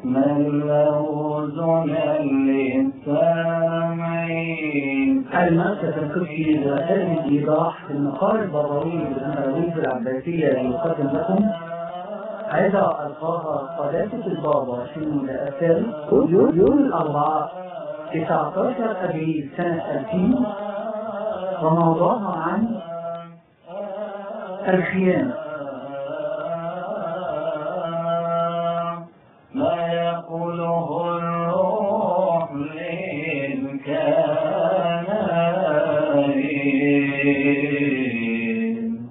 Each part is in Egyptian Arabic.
من له زمن للسامعين المركز القدسي لوسائل الإيضاح في المقال البروي بالأمراويز العباسية يقدم لكم عظة ألقاها قداسة البابا شنو الأسر يوم الأربعاء 19 أبريل سنة 2000 وموضوعها عن الخيانة ما يقوله الروح للكنائن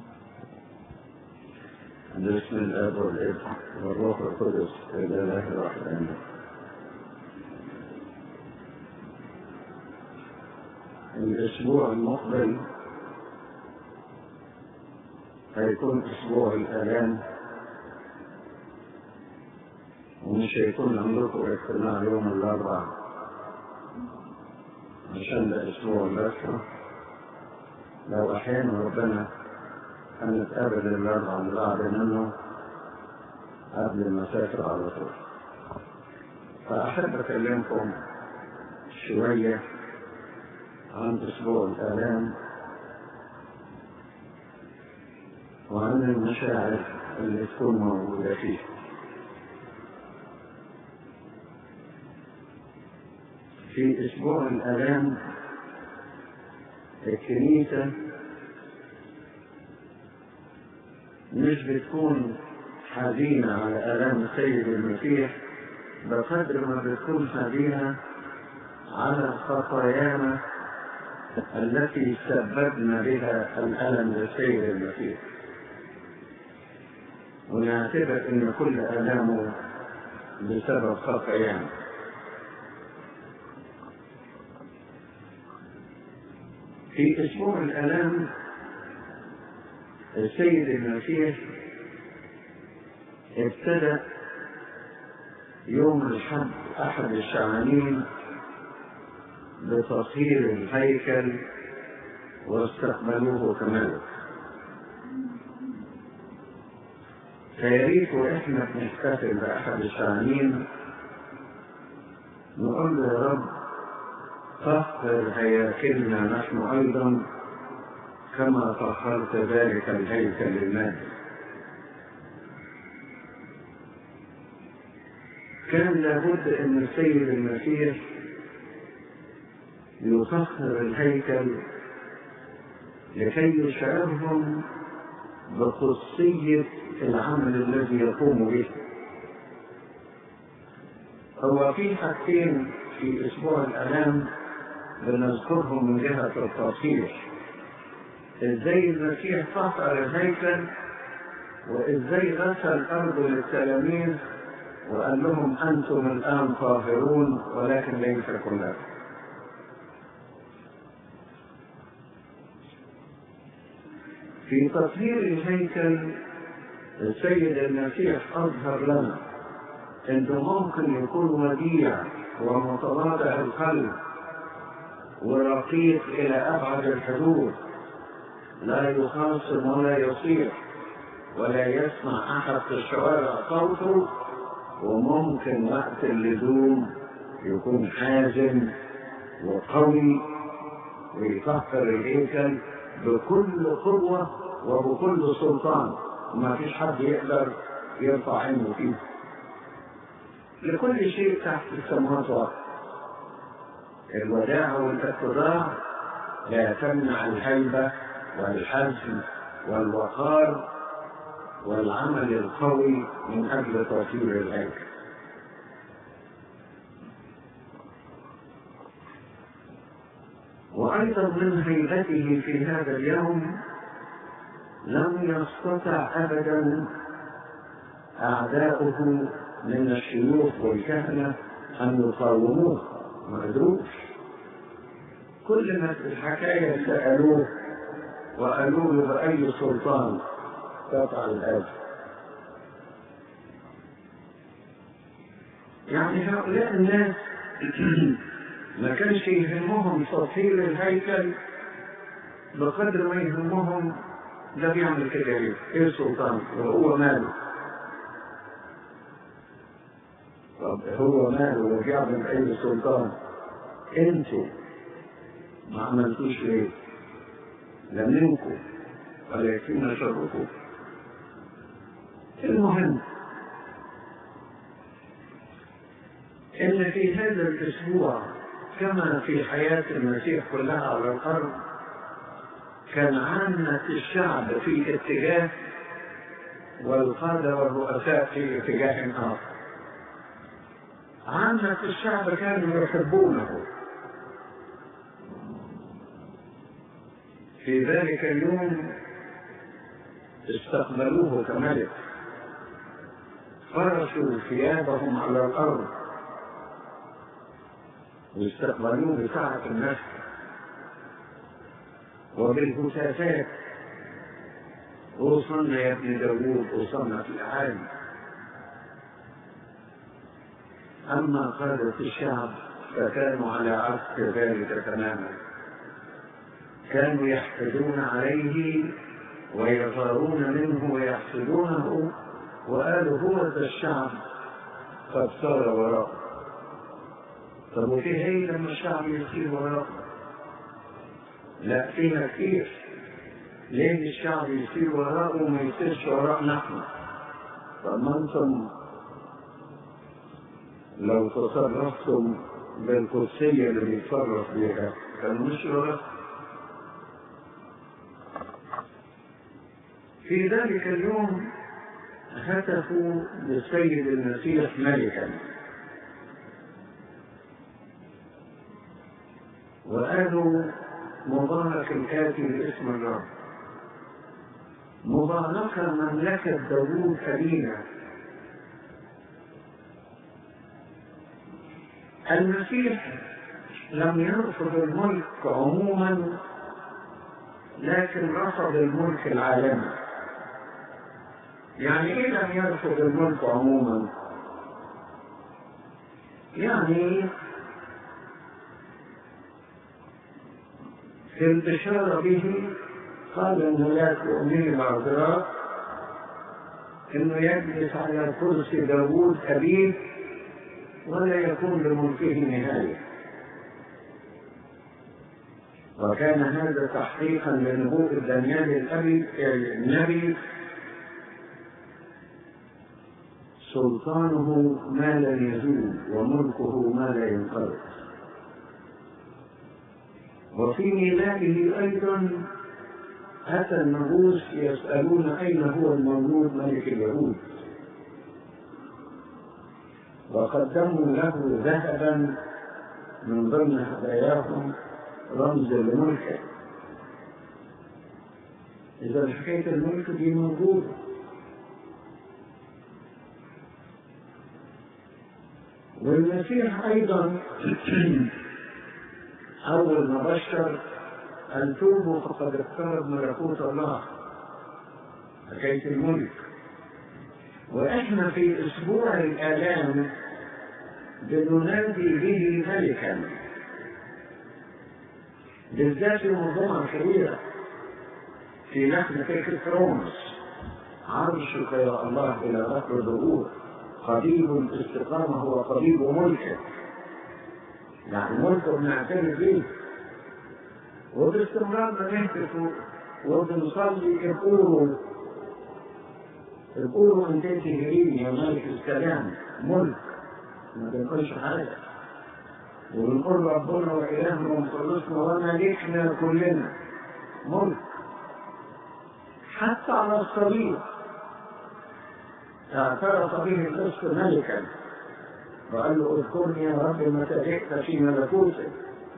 بسم الاب والابن والروح القدس الاله الواحد امين الاسبوع المقبل هيكون اسبوع الالام ومش هيكون عندكم اجتماع يوم الاربعاء عشان ده اسبوع الاسرة لو احيانا ربنا هنتقابل الاربعاء اللي بعد منه قبل ما اسافر على طول فاحب اكلمكم شويه عن اسبوع الالام وعن المشاعر اللي تكون موجوده فيه في اسبوع الالام الكنيسه مش بتكون حزينة على آلام السيد المسيح بقدر ما بتكون حزينة على خطايانا التي سببنا بها الألم للسيد المسيح ونعتبر أن كل آلامه بسبب خطايانا في أسبوع الآلام السيد المسيح ابتدأ يوم الحد أحد الشعانين بتطهير الهيكل واستقبلوه كملك فياريت واحنا بنحتفل بأحد الشعانين نقول له يا رب طهر هياكلنا نحن أيضا كما طهرت ذلك الهيكل المادي كان لابد ان السيد المسيح يطهر الهيكل لكي يشعرهم بخصية العمل الذي يقوم به هو في حاجتين في اسبوع الالام بنذكرهم من جهة التطهير ازاي المسيح طهر الهيكل وازاي غسل الارض للتلاميذ وقال لهم انتم الان طاهرون ولكن ليس كلكم في تطهير الهيكل السيد المسيح اظهر لنا انه ممكن يكون وديع ومتواضع القلب ورقيق الى ابعد الحدود لا يخاصم ولا يصيح ولا يسمع احد في الشوارع صوته وممكن وقت اللزوم يكون حازم وقوي ويطهر الهيكل بكل قوة وبكل سلطان ما فيش حد يقدر يرفع عينه فيه لكل شيء تحت السماوات والأرض الوداع والاتضاع لا تمنع الهيبة والحزم والوقار والعمل القوي من أجل تطهير الهيكل وأيضا من هيبته في هذا اليوم لم يستطع أبدا أعداؤه من الشيوخ والكهنة أن يقاوموه ما قدروش كل ما في الحكاية سألوه وقالوا له بأي سلطان تفعل الآب يعني هؤلاء الناس ما كانش يهمهم تطهير الهيكل بقدر ما يهمهم ده بيعمل كده ايه؟ ايه السلطان؟ وهو ماله؟ طب هو ماله وجاب من أي سلطان انتوا ما عملتوش ليه لا منكم ولا يكفينا شركم المهم ان في هذا الاسبوع كما في حياة المسيح كلها على الارض كان عامة الشعب في اتجاه والقادة والرؤساء في اتجاه آخر عامة الشعب كانوا يحبونه في ذلك اليوم استقبلوه كملك فرشوا ثيابهم على الأرض واستقبلوه بسعة النفس وبالهتافات وصلنا يا ابن داوود وصلنا في العالم أما قادة الشعب فكانوا على عكس ذلك تماما كانوا يحقدون عليه ويغارون منه ويحسدونه وقالوا هو ذا الشعب قد صار وراءه طب وفي ايه لما الشعب يصير وراءه لا فيها كتير ليه الشعب يصير وراءه وما يصيرش وراء نحن طب ما انتم لو تصرفتم بالقدسية اللي بيتصرف بيها كانوا مش وراء في ذلك اليوم هتفوا للسيد المسيح ملكا وقالوا مبارك الآتي باسم الرب مباركة مملكة داوود أبينا المسيح لم يرفض الملك عموما لكن رفض الملك العالمي يعني ايه لم يرفض الملك عموما يعني في البشارة به قال الملاك لأمي العذراء انه يجلس على كرسي داوود أبيه ولا يكون لملكه نهاية وكان هذا تحقيقا لنبوء دانيال الأبي النبي سلطانه ما لا يزول وملكه ما لا ينقرض وفي ميلاده أيضا أتى النبوس يسألون أين هو المولود ملك اليهود وقدموا له ذهبا من ضمن هداياهم رمز لملكه إذا حكاية الملك دي موجودة والمسيح أيضا أول ما بشر أن توبوا فقد اقترب ملكوت الله حكاية الملك وإحنا في أسبوع الآلام بننادي به ملكا بالذات موضوع كبيرة في نحن فكرة رومس عرشك يا الله إلى غفر الظهور قريب الاستقامة هو قريب ملكه يعني ملكه بنعترف به وباستمرار بنهتف وبنصلي ابقوا ابقوا ان تنتهي يا مالك السلام ملك ما بنقولش حاجة وبنقول ربنا وإلهنا ومخلصنا وملكنا كلنا ملك حتى على الصليب اعترف به القسط ملكا وقال له اذكرني يا رب متى جئت في ملكوتك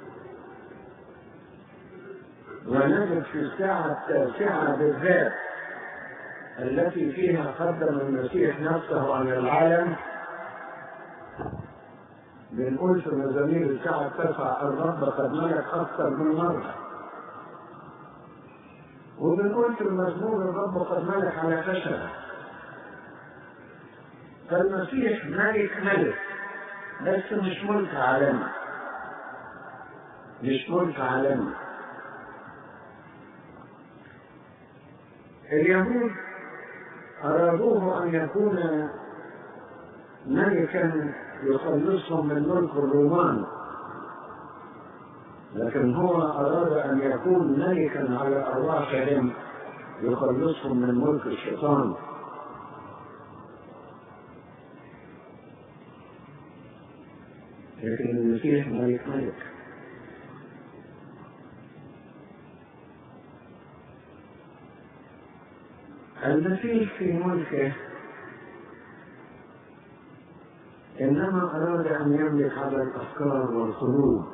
ونجد في الساعة التاسعة بالذات التي فيها قدم المسيح نفسه عن العالم بنقول في مزامير الساعة التاسعة الرب قد ملك أكثر من مرة وبنقول في المزمور الرب قد ملك على خشبه فالمسيح ملك ملك بس مش ملك عالمي مش ملك عالمي اليهود أرادوه أن يكون ملكا يخلصهم من ملك الرومان لكن هو أراد أن يكون ملكا على أرواحهم يخلصهم من ملك الشيطان لكن المسيح ملك ملك المسيح في ملكه إنما أراد أن يملك على الأفكار والقلوب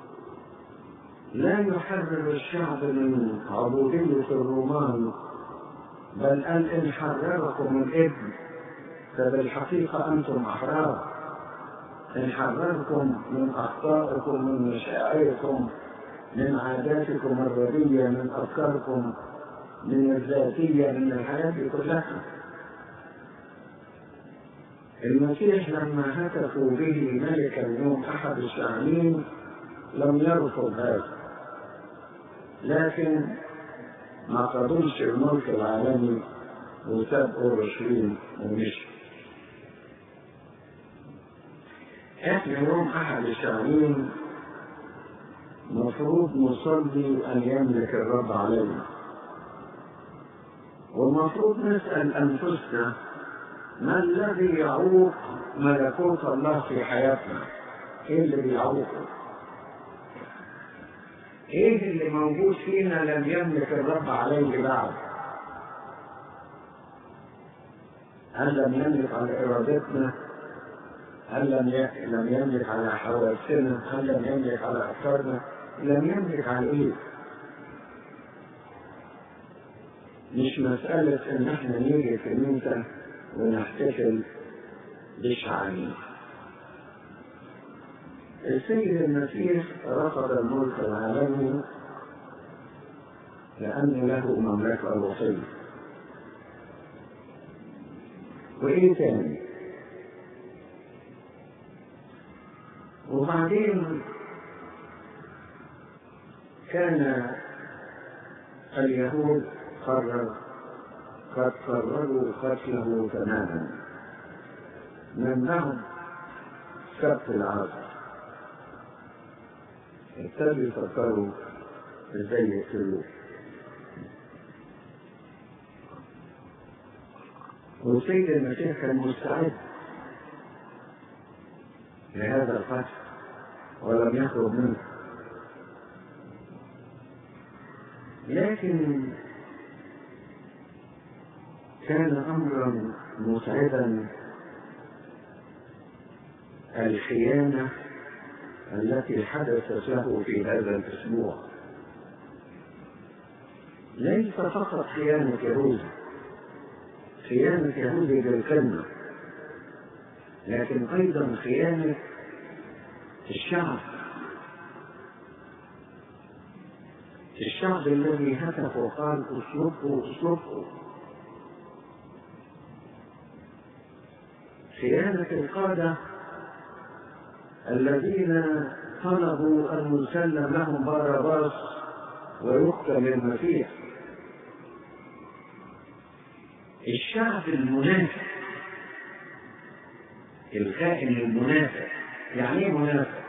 لا يحرر الشعب من عبودية الرومان بل قال إن حرركم الإبن فبالحقيقة أنتم أحرار إن حرركم من أخطائكم من مشاعركم من عاداتكم الردية من أفكاركم من الذاتية من الحياة دي كلها المسيح لما هتفوا به ملكا يوم أحد الشعبين لم يرفض هذا لكن ما قبلش الملك العالمي وساب اورشليم ومشي احنا يوم احد الشعبين مفروض نصلي ان يملك الرب علينا والمفروض نسأل أنفسنا ما الذي يعوق ملكوت الله في حياتنا؟ إيه اللي بيعوقه؟ ايه اللي موجود فينا لم يملك الرب عليه بعد هل لم يملك على ارادتنا هل لم لم يملك على حواسنا هل لم يملك على افكارنا لم يملك على ايه مش مسألة إن إحنا نيجي في الكنيسة ونحتفل بالشعانين السيد المسيح رفض الملك العالمي لأن له مملكة روحية وإيه تاني وبعدين كان اليهود قرر قد قرروا قتله تماما من بعد سبت العصر ابتدوا يفكروا ازاي يقتلوه والسيد المسيح كان مستعد لهذا القتل ولم يخرج منه لكن كان امرا مسعدا الخيانه التي حدثت له في هذا الأسبوع ليس فقط خيانة يهوذا خيانة يهوذا للكلمة لكن أيضا خيانة الشعب الشعب الذي هتف وقال اسلبوا اسلبوا خيانة القادة الذين طلبوا أن يسلم لهم باراباس ويقتل المسيح الشعب المنافق الكائن المنافق يعني ايه منافق؟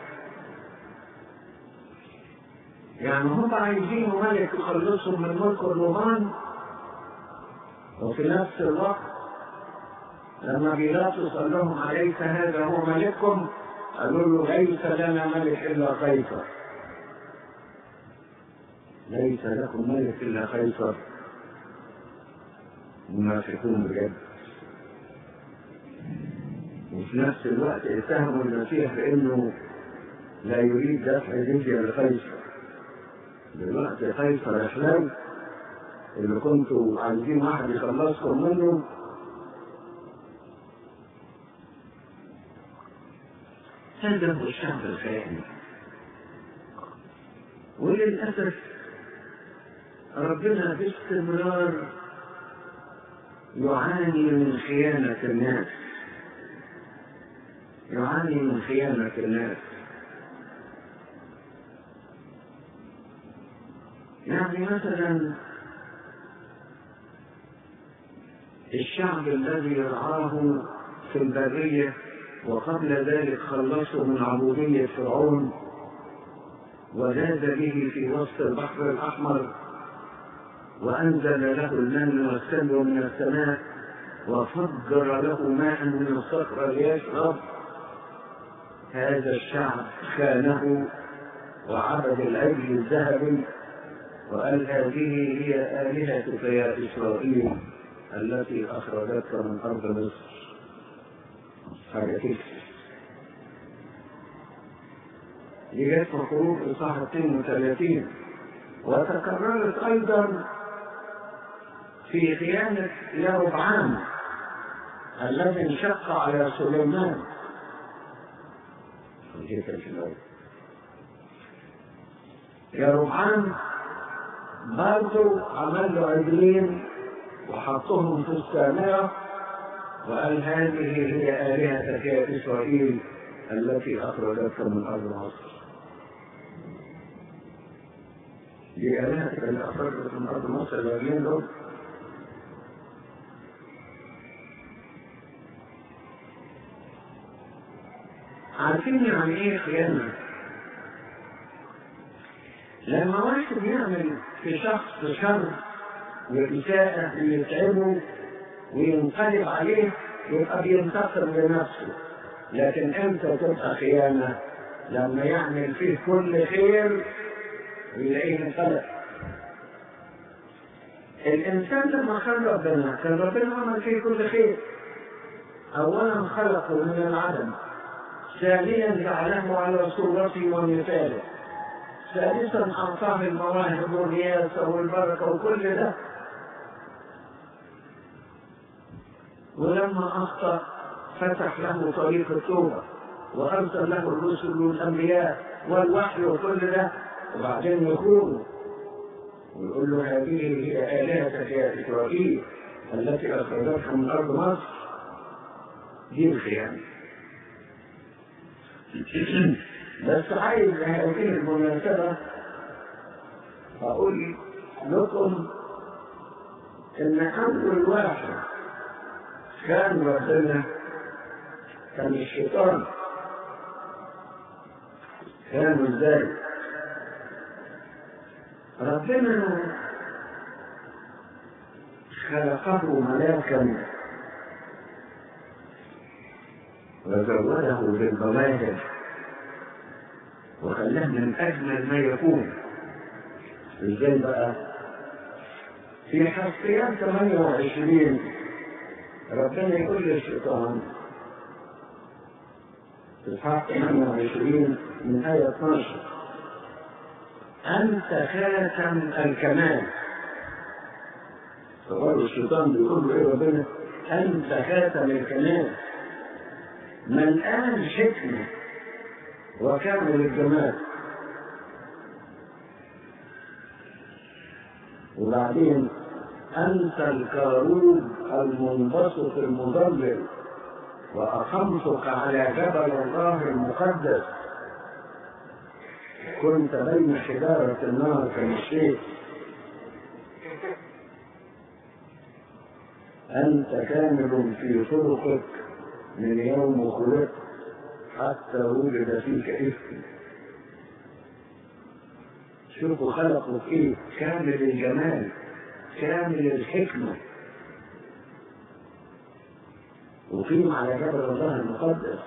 يعني هم عايزين ملك يخلصهم من ملك الرومان وفي نفس الوقت لما بيلاطس قال لهم أليس هذا هو ملككم؟ قالوا له ليس لنا ملك إلا قيصر ليس لكم ملك إلا قيصر منافقون بجد وفي نفس الوقت اتهموا المسيح بانه لا يريد دفع جزية لقيصر دلوقتي قيصر يحلم اللي كنتوا عايزين واحد يخلصكم منه هذا هو الشعب الخائن وللأسف ربنا باستمرار يعاني من خيانة الناس يعاني من خيانة الناس يعني مثلا الشعب الذي يرعاه في البرية وقبل ذلك خلصه من عبودية فرعون وزاد به في وسط البحر الأحمر وأنزل له المن والسلوى من السماء وفجر له ماء من الصخرة ليشرب هذا الشعب خانه وعبد العجل الذهبي وقال هذه هي آلهتك يا إسرائيل التي أخرجتك من أرض مصر حاجة كده دي جت في خروج إصحاح 32 وتكررت أيضا في خيانة يربعام الذي انشق على سليمان يربعام برضه عمل له عجلين وحطهم في السامرة وقال هذه هي آلهتك يا إسرائيل التي أخرجتك من أرض مصر دي آلهتك اللي أخرجتك من أرض مصر العجلين دول عارفين يعني ايه خيانة؟ لما واحد يعمل في شخص شر وإساءة ويتعبه وينقلب عليه يبقى بينتصر لنفسه لكن امتى تبقى خيانة؟ لما يعمل فيه كل خير ويلاقيه انقلب الإنسان لما خلق ربنا كان ربنا عمل فيه كل خير أولا خلقه من العدم ثانيا جعله على صورته ومثاله ثالثا أعطاه المواهب والرياسة والبركة وكل ده ولما أخطأ فتح له طريق التوبة وأرسل له الرسل والأنبياء والوحي وكل ده وبعدين يخونه ويقول له هذه هي آلهتك يا إسرائيل التي أخرجتك من أرض مصر دي الخيانة بس عايز هذه المناسبة أقول لكم إن أول واحد كان ربنا كان الشيطان كان ازاي ربنا خلقه ملاكا وزوده بالمواهب وخلاه من أجمل ما يكون ازاي بقى في حسيات 28 ربنا يقول للشيطان في الحق 28 من آية 12 أنت خاتم الكمال فقال الشيطان بيقول له إيه ربنا أنت خاتم الكمال ملآن حكمة وكامل الجمال وبعدين أنت الكاروب المنبسط المضلل وأقمتك على جبل الله المقدس كنت بين حجارة النار كمشيت أنت كامل في طرقك من يوم خلقت حتى ولد فيك اسم شوفوا خلقوا فيه كامل الجمال كامل الحكمة وقيم على جبل الله المقدس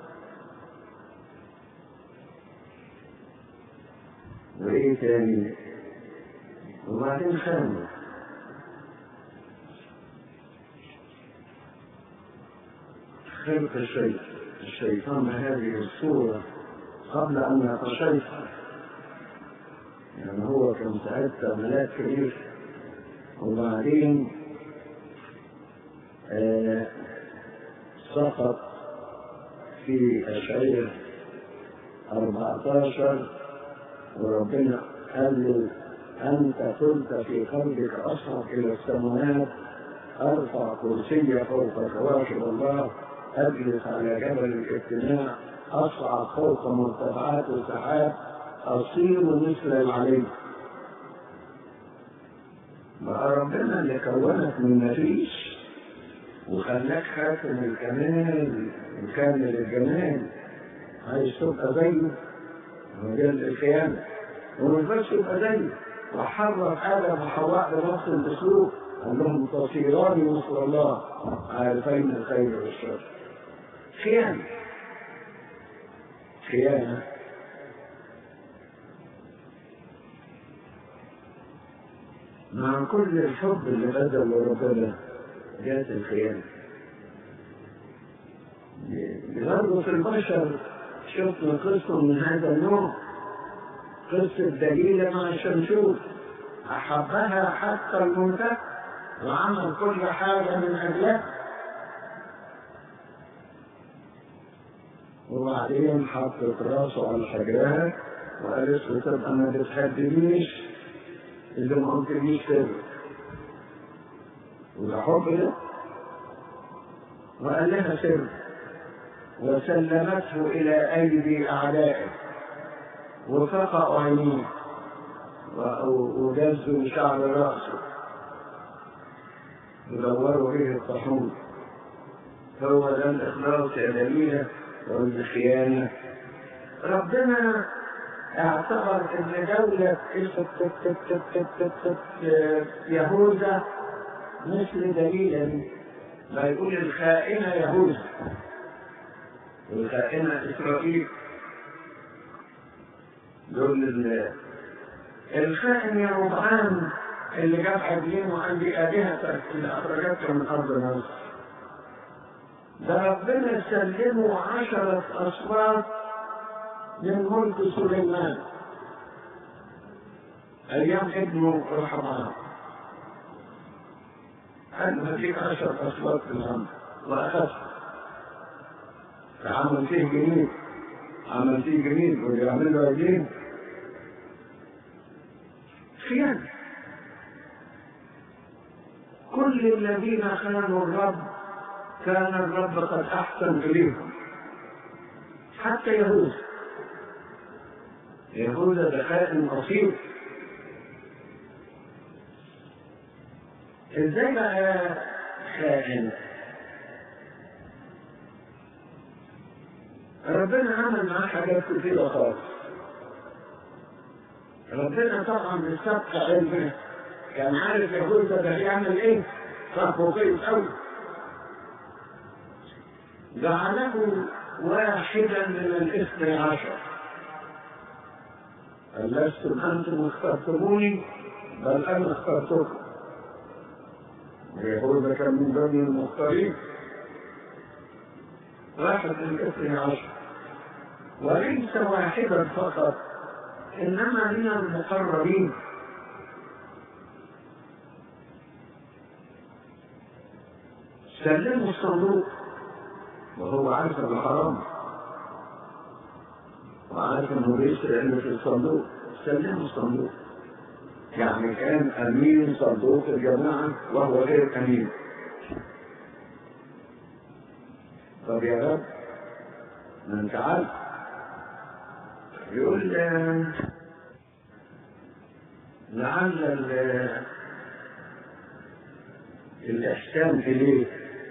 وإيه تاني وبعدين خامس خلق الشيء الشيطان هذه الصورة قبل أن يتشيطن يعني هو كان ساعتها ملاك كبير وبعدين آه سقط في أشعية 14 وربنا قال له أنت قلت في قلبك أصعد إلى السماوات أرفع كرسي فوق كواكب الله أجلس على جبل الاجتماع أصعد فوق مرتفعات السحاب أصير مثل العلي بقى ربنا اللي كونك من مفيش وخلاك خاتم الكمال وكامل الجمال عايز تبقى زيه مجال الخيانة ومش بس تبقى زيه وحرر آدم وحواء بنفس الأسلوب قال لهم تصيران مثل الله عارفين الخير والشر خيانة خيانة مع كل الحب اللي بذله ربنا جات الخيانة برضه في البشر شفنا قصة من هذا النوع قصة دليلة مع شمشون أحبها حتى المنتهى وعمل كل حاجة من أجلها وبعدين حطت راسه على حجرها وقالت له طب أنا بتحبنيش اللي ما قلتليش كده وده حب ده وقال لها سر وسلمته إلى أيدي أعدائه وفقأ عينيه وجزوا شعر رأسه ودوروا به الطاحون هو ده الإخلاص يا دليلة والخيانة ربنا اعتبر ان دولة يهوذا مثل دليلا ما يقول الخائنة يهوذا والخائنة إسرائيل دول الخائن يا ربعان اللي جاب عجلين وقال لي آلهتك اللي أخرجتك من أرض مصر ده ربنا سلمه عشرة أصوات من ملك سليمان أيام ابنه رحمه قال هديك عشر أصوات في الأمر وأخذت فعمل فيه جميل عمل فيه جميل ويعمل له عجين خيانة كل الذين خانوا الرب كان الرب قد أحسن إليهم حتى يهوذا يهوذا ده خائن أصيل ازاي بقى خائن ربنا عمل معاه حاجات كتيرة خالص ربنا طبعا من سبق علمه كان عارف يهوذا ده بيعمل ايه صاحبه كويس قوي جعله واحدا من الاثني عشر قال لستم انتم اخترتموني بل انا اخترتكم ويهوذا كان من بني المختارين واحد من الاثني عشر وليس واحدا فقط انما من المقربين سلموا الصندوق وهو عارف انه حرام وعارف انه بيسرق اللي في الصندوق سلموا الصندوق يعني كان امين صندوق الجماعه وهو غير امين طب يا رب ما انت عارف يقول آه، لعل ال- الإحسان إليه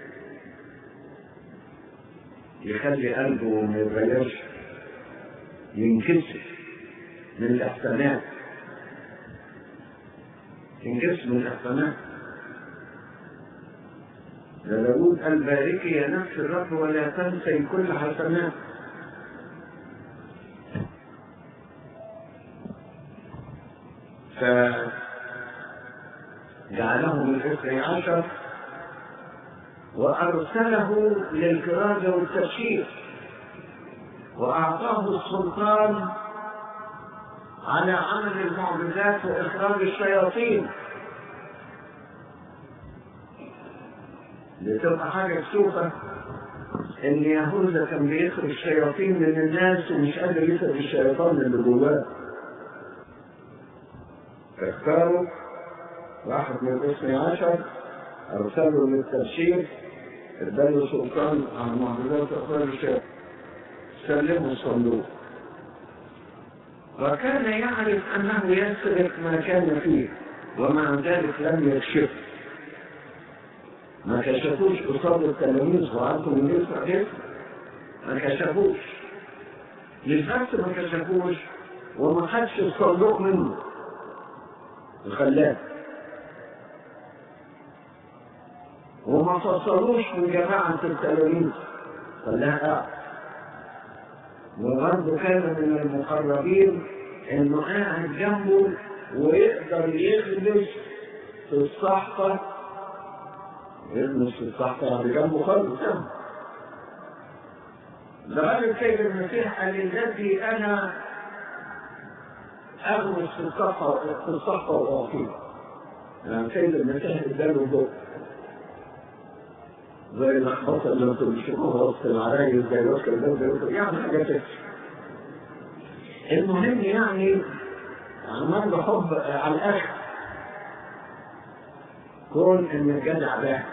يخلي قلبه ما يتغيرش ينكسر من الإحسانات ينكسر من الإحسانات ده داود قال باركي يا نفس الرب ولا تنسي كل حسنات فجعله من الاثني عشر وأرسله للكرازة والتبشير وأعطاه السلطان على عمل المعجزات وإخراج الشياطين لتبقى حاجة تشوفها إن يهوذا كان بيخرج الشياطين من الناس ومش قادر يخرج الشيطان اللي جواه فاختاروا واحد من الاثني عشر أرسلوا للتبشير اداله سلطان على معجزات أخرى الشيء سلموا الصندوق وكان يعرف أنه يسرق ما كان فيه ومع ذلك لم يكشف ما كشفوش قصاد التلاميذ وعرفوا من يسرق يسرق ما كشفوش مش بس ما كشفوش وما خدش الصندوق منه وخلاه وما فصلوش من جماعة التلاميذ خلاها قاعد وبرضه كان من المقربين انه قاعد جنبه ويقدر يخلص في الصحفة يخلص في الصحفة اللي جنبه خالص لغاية السيد المسيح قال الذي انا اغمس في الصحفة في الصحفة واعطيه يعني السيد المسيح اداله ضوء زي اللخبطه اللي انتم بتشوفوها وسط العرايس زي الوكل ده وزي الوكل يعني حاجات كده. المهم يعني عمال بحب على الاخر كون ان الجدع ده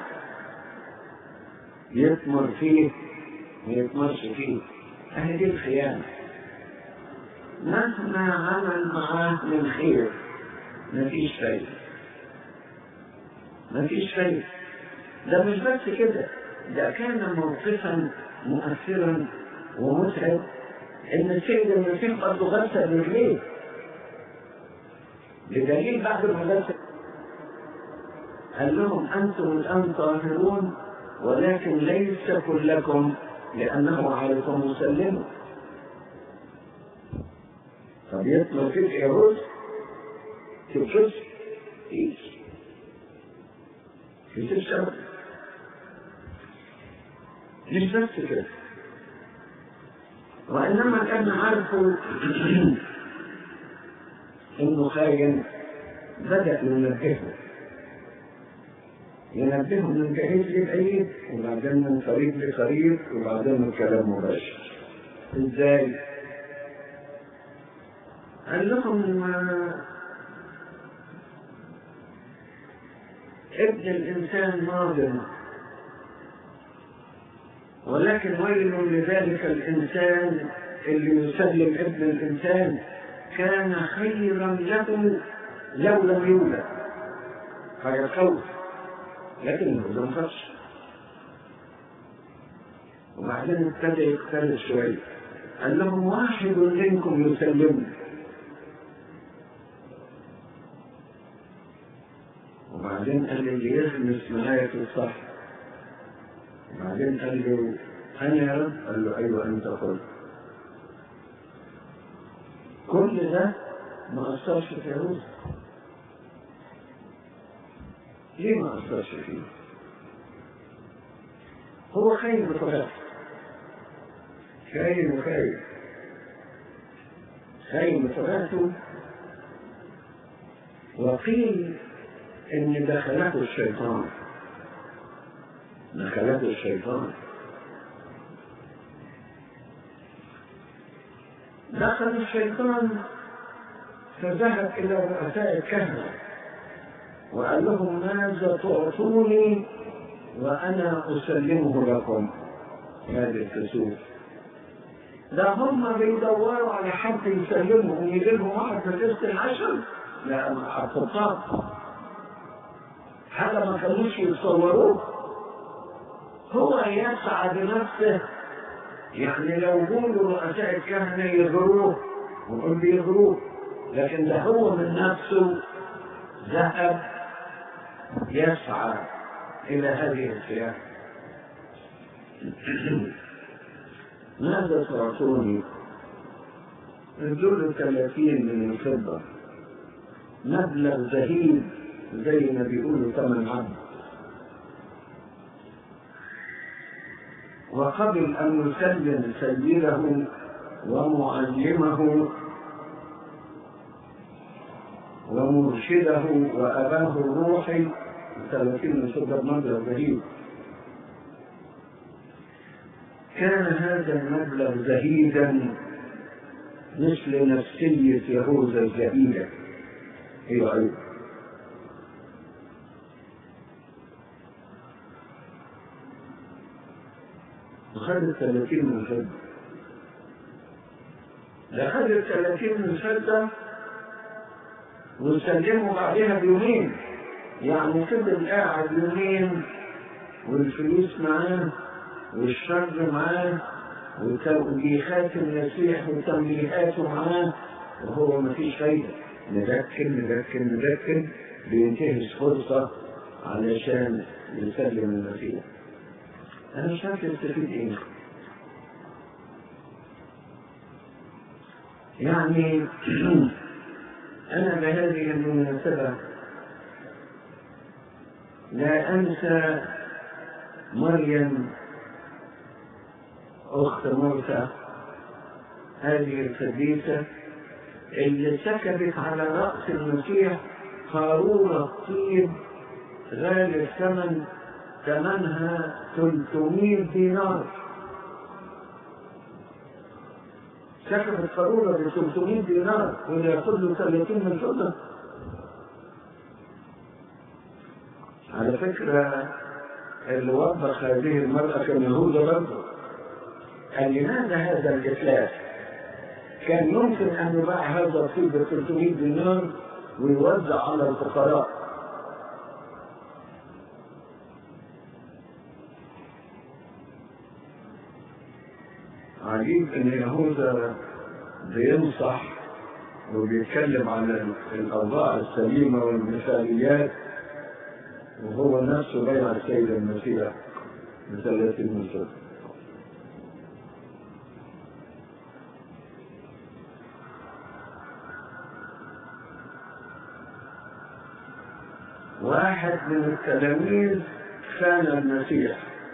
يثمر فيه ما يثمرش فيه اهي دي الخيانه مهما عمل معاه من خير مفيش فايده مفيش فايده ده مش بس كده ده كان موقفا مؤثرا ومتعب ان السيد المسيح برضه غسل رجليه بدليل بعد ما غسل قال لهم انتم الان طاهرون ولكن ليس كلكم لانه عليكم مسلم طب يطلع فيك يا رز تبص ايش في الشمس مش بس كده وإنما كان عارفه إنه خاين بدأ ينبهه ينبهه من بعيد لبعيد وبعدين من قريب لقريب وبعدين من كلام مباشر ازاي؟ قال لهم ابن الإنسان ناظر ولكن ويل لذلك الإنسان اللي يسلم ابن الإنسان كان خيرا له لو لم يولد حاجة خوف لكن ما خش وبعدين ابتدى يقترب شوية قال لهم واحد منكم يسلمني وبعدين قال لي اللي يخمس نهاية الصح وبعدين قال له أنا يا رب قال له أيوة أنت قلت كل ده ما أثرش في يهوذا ليه ما أثرش فيه؟ هو خاين بطبيعته خاين وخاين خاين بطبيعته وقيل ان دخلته الشيطان دخلته الشيطان دخل الشيطان فذهب الى رؤساء الكهنه وقال لهم ماذا تعطوني وانا اسلمه لكم هذه الكسوف ده هم بيدوروا على حد يسلمهم يجي لهم واحد في القسط العشر لا حقوقات حاجة ما كانوش يتصوروه هو يسعى بنفسه يعني لو قولوا رؤساء الكهنة يغروه ويقول بيغروه لكن ده هو من نفسه ذهب يسعى إلى هذه السياسة ماذا تعطوني؟ دول ثلاثين من الفضة مبلغ زهيد زي ما بيقولوا ثمن عبد وقبل أن يسلم سيده ومعلمه ومرشده وأباه الروحي ثلاثين صدر مبلغ زهيد كان هذا المبلغ زهيدا مثل نفسية يهوذا الزهيدة ايوه ايوه وخد الثلاثين من فضة ده خد الثلاثين من فضة وسلمه بعدها بيومين يعني فضل قاعد يومين والفلوس معاه والشر معاه وتوجيهات المسيح وتنبيهاته معاه وهو ما فيش فايدة نذكر نذكر نذكر بينتهز فرصة علشان يسلم المسيح أنا مش عارف يستفيد إيه يعني أنا بهذه المناسبة لا أنسى مريم أخت موسى هذه القديسة اللي سكبت على رأس المسيح قارورة طيب غالي الثمن ثمنها 300 دينار سكبت قارورة ب 300 دينار ولا ياخذ 30 من فضة على فكرة اللي وضح هذه المرأة كان يهوذا برضه قال لماذا هذا الإتلاف؟ كان يمكن أن يباع هذا الطيب ب 300 دينار ويوزع على الفقراء عجيب ان يهوذا بينصح وبيتكلم عن الاوضاع السليمه والمثاليات وهو نفسه بيع السيد المسيح بثلاثين من سنه واحد من التلاميذ خان المسيح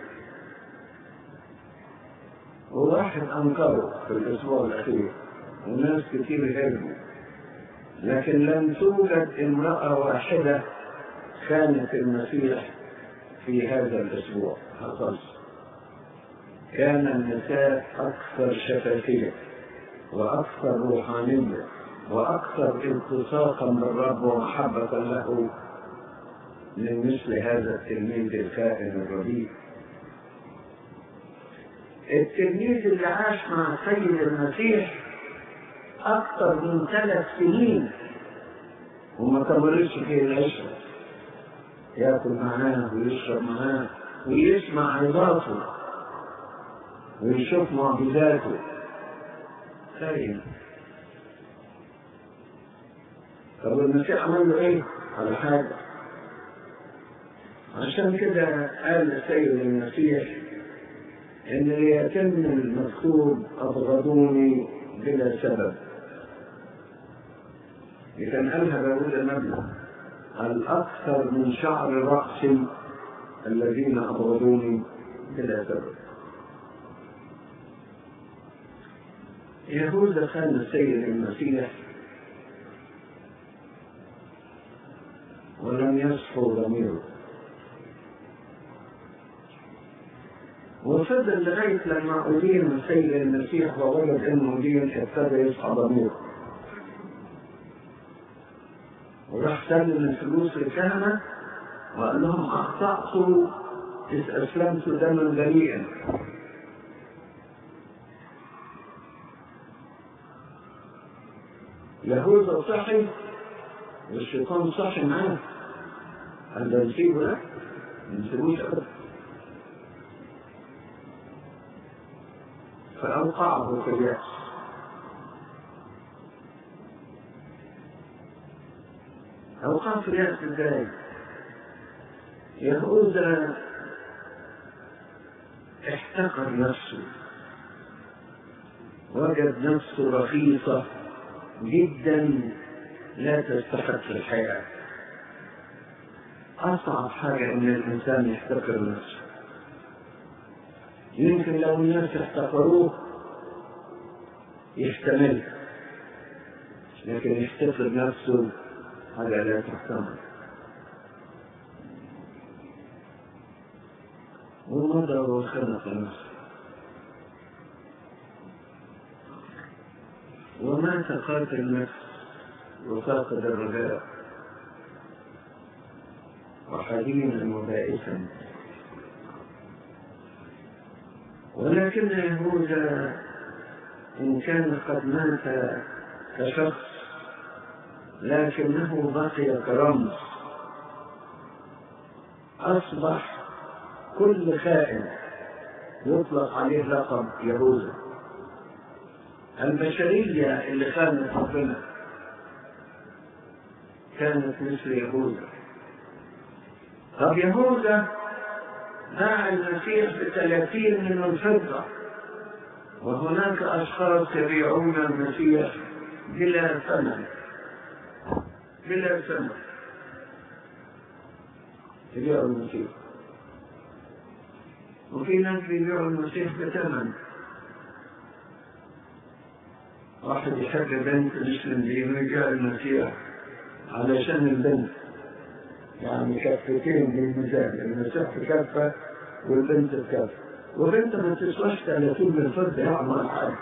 وواحد أنكره في الأسبوع الأخير وناس كتير هربوا لكن لم توجد امرأة واحدة خانت المسيح في هذا الأسبوع حصل كان النساء أكثر شفافية وأكثر روحانية وأكثر التصاقا بالرب ومحبة له من مثل هذا التلميذ الكائن الرديء التلميذ اللي عاش مع السيد المسيح أكثر من ثلاث سنين وما تمرش فيه العشرة ياكل معاه ويشرب معاه ويسمع عظاته ويشوف معجزاته خاين طب المسيح عمل له ايه؟ على حاجة عشان كده قال السيد المسيح ان ليتم المكتوب ابغضوني بلا سبب كان قالها داود النبي الاكثر من شعر راسي الذين ابغضوني بلا سبب يهوذا كان السيد المسيح ولم يصفو ضميره وفضل لغاية لما أدين السيد المسيح وولد إنه دين ابتدى يصحى ضميره وراح سلم الفلوس للكهنة وقال لهم أخطأت إذ أسلمت دما بريئا يهوذا صحي والشيطان صحي معاه قال ده نسيبه لا ما نسيبوش أبدا فأوقعه في اليأس أوقعه في اليأس ازاي؟ يهوذا احتقر نفسه وجد نفسه رخيصة جدا لا تستحق الحياة أصعب حاجة إن الإنسان يحتقر نفسه يمكن لو الناس احتقروه يحتملها لكن يحتقر نفسه حاجة لا تحتمل ومضى وخنق نفسه ومات قاتل النفس وفاقد الرجاء وحزينا وبائسا ولكن يهوذا إن كان قد مات كشخص لكنه بقي كرمز أصبح كل خائن يطلق عليه لقب يهوذا البشرية اللي خانت ربنا كانت مثل يهوذا طب يهوذا باع المسيح بثلاثين من الفضة وهناك أشخاص يبيعون المسيح بلا ثمن بلا ثمن يبيعوا المسيح وفي ناس بيبيعوا المسيح بثمن واحد يحب بنت مسلم بيرجع المسيح علشان البنت يعني كفتين بالميزان المسيح في كفة والبنت في كفة وبنت ما تسواش 30 بالفرد يعمل حاجة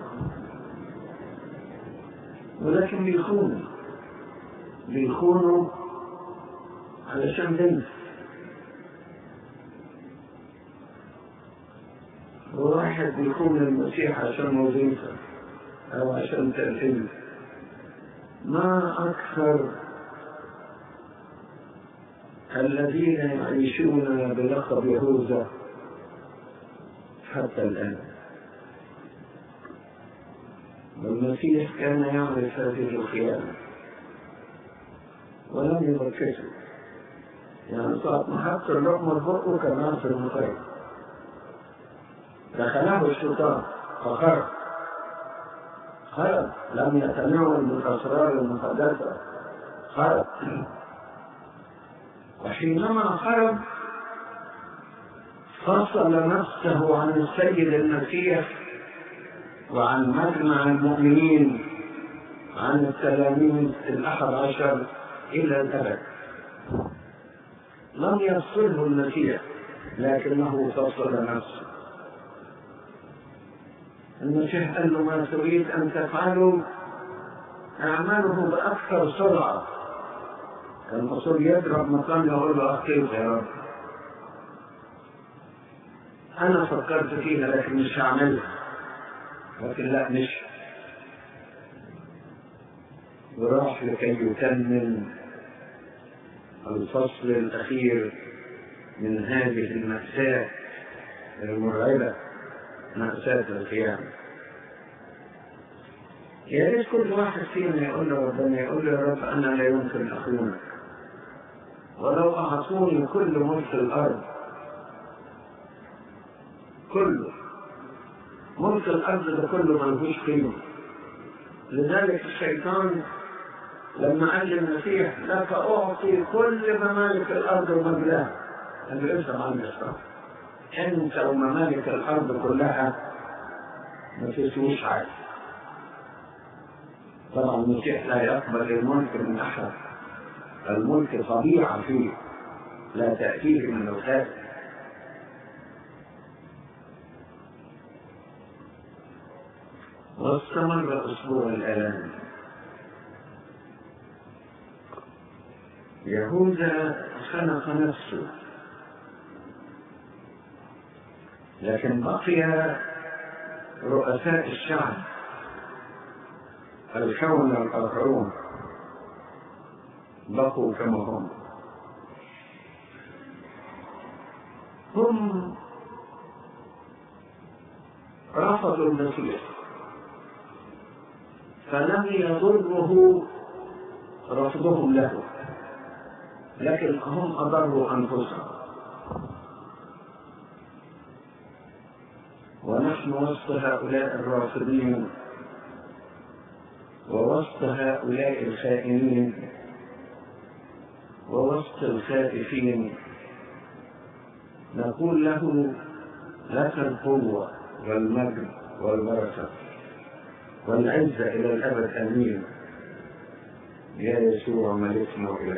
ولكن بيخونوا بيخونوا علشان بنت وواحد بيخون المسيح عشان وظيفة أو عشان تأثير ما أكثر الذين يعيشون بلقب يهوذا حتى الآن والمسيح كان يعرف هذه الخيانة ولم يركزه يعني صارت محط اللقمة البقر كمان في المطير دخله الشيطان فخرج خرج لم يتناول من الأسرار المقدسة خرج وحينما خرج فصل نفسه عن السيد المسيح وعن مجمع المؤمنين عن التلاميذ الأحد عشر إلى الأبد لم يفصله المسيح لكنه فصل نفسه المسيح قال له ما تريد أن تفعله اعمله بأكثر سرعة كان الرسول يضرب مقام يقول له أخير يا رب أنا فكرت فيها لكن مش هعملها لكن لا مش وراح لكي يكمل الفصل الأخير من هذه المأساة المرعبة مأساة القيامة يا ريت كل واحد فينا يقول له ربنا يقول له يا رب أنا لا يمكن أخونك ولو أعطوني كل ملك الأرض كله ملك الأرض ده كله ملهوش قيمة لذلك الشيطان لما قال للمسيح لك أعطي كل ممالك الأرض ومجدها قال له افهم عني الصبر أنت وممالك الأرض كلها ما تسويش حاجة طبعا المسيح لا يقبل الملك من أحد الملك طبيعة فيه لا تأتيه من الخارج واستمر أسبوع الآلام يهوذا خنق نفسه لكن بقي رؤساء الشعب الكون الآخرون بقوا كما هم هم رفضوا المسيح فلم يضره رفضهم له لكن هم أضروا أنفسهم ونحن وسط هؤلاء الرافضين ووسط هؤلاء الخائنين ووسط الخائفين نقول له لك القوة والمجد والبركة والعزة إلى الأبد أمين يا يسوع ملكنا وإلهنا